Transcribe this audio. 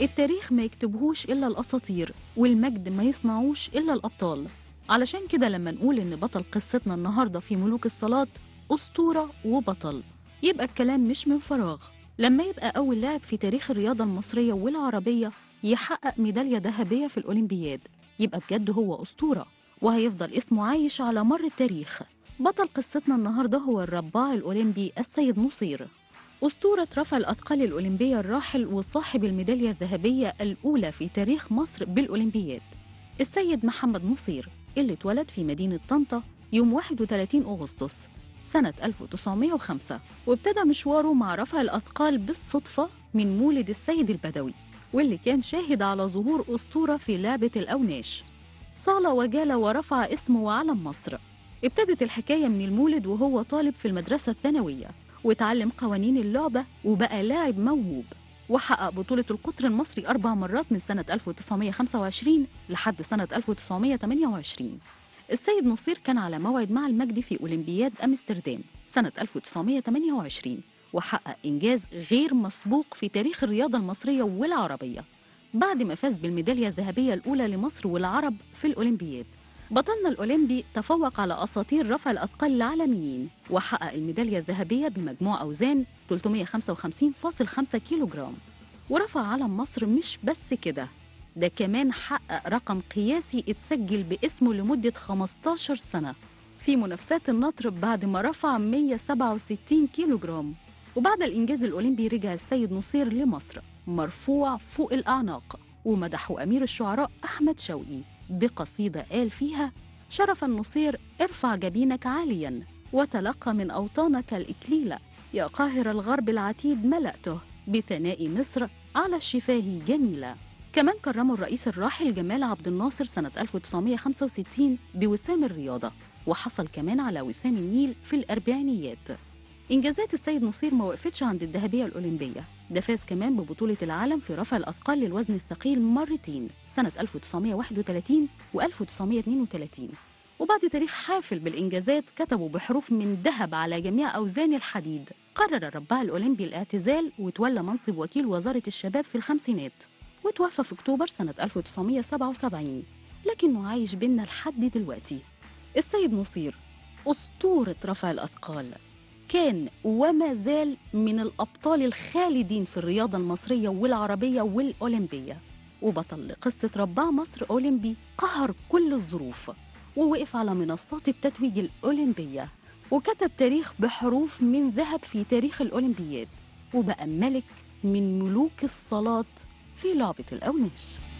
التاريخ ما يكتبهوش إلا الأساطير والمجد ما يصنعوش إلا الأبطال علشان كده لما نقول إن بطل قصتنا النهاردة في ملوك الصلاة أسطورة وبطل يبقى الكلام مش من فراغ لما يبقى أول لاعب في تاريخ الرياضة المصرية والعربية يحقق ميدالية ذهبية في الأولمبياد يبقى بجد هو أسطورة وهيفضل اسمه عايش على مر التاريخ بطل قصتنا النهاردة هو الرباع الأولمبي السيد نصير أسطورة رفع الأثقال الأولمبية الراحل وصاحب الميدالية الذهبية الأولى في تاريخ مصر بالأولمبياد السيد محمد نصير اللي اتولد في مدينة طنطا يوم 31 أغسطس سنة 1905 وابتدى مشواره مع رفع الأثقال بالصدفة من مولد السيد البدوي واللي كان شاهد على ظهور أسطورة في لعبة الأوناش صال وجال ورفع اسمه وعلم مصر ابتدت الحكاية من المولد وهو طالب في المدرسة الثانوية وتعلم قوانين اللعبة وبقى لاعب موهوب وحقق بطولة القطر المصري أربع مرات من سنة 1925 لحد سنة 1928 السيد نصير كان على موعد مع المجد في أولمبياد أمستردام سنة 1928 وحقق إنجاز غير مسبوق في تاريخ الرياضة المصرية والعربية بعد ما فاز بالميدالية الذهبية الأولى لمصر والعرب في الأولمبياد بطلنا الأولمبي تفوق على أساطير رفع الأثقال العالميين وحقق الميدالية الذهبية بمجموع أوزان 355.5 كيلو جرام ورفع علم مصر مش بس كده ده كمان حقق رقم قياسي اتسجل باسمه لمدة 15 سنة في منافسات النطر بعد ما رفع 167 كيلو جرام وبعد الإنجاز الأولمبي رجع السيد نصير لمصر مرفوع فوق الأعناق ومدحه أمير الشعراء أحمد شوقي بقصيدة قال فيها شرف النصير ارفع جبينك عاليا وتلقى من أوطانك الإكليل يا قاهر الغرب العتيد ملأته بثناء مصر على الشفاه جميلة كمان كرموا الرئيس الراحل جمال عبد الناصر سنة 1965 بوسام الرياضة وحصل كمان على وسام النيل في الأربعينيات إنجازات السيد نصير ما وقفتش عند الذهبية الأولمبية ده فاز كمان ببطولة العالم في رفع الأثقال للوزن الثقيل مرتين سنة 1931 و 1932 وبعد تاريخ حافل بالإنجازات كتبوا بحروف من ذهب على جميع أوزان الحديد قرر الرباع الأولمبي الاعتزال وتولى منصب وكيل وزارة الشباب في الخمسينات وتوفى في أكتوبر سنة 1977 لكنه عايش بينا لحد دلوقتي السيد نصير أسطورة رفع الأثقال كان وما زال من الأبطال الخالدين في الرياضة المصرية والعربية والأولمبية وبطل لقصة رباع مصر أولمبي قهر كل الظروف ووقف على منصات التتويج الأولمبية وكتب تاريخ بحروف من ذهب في تاريخ الأولمبياد وبقى ملك من ملوك الصلاة في لعبة الأوناش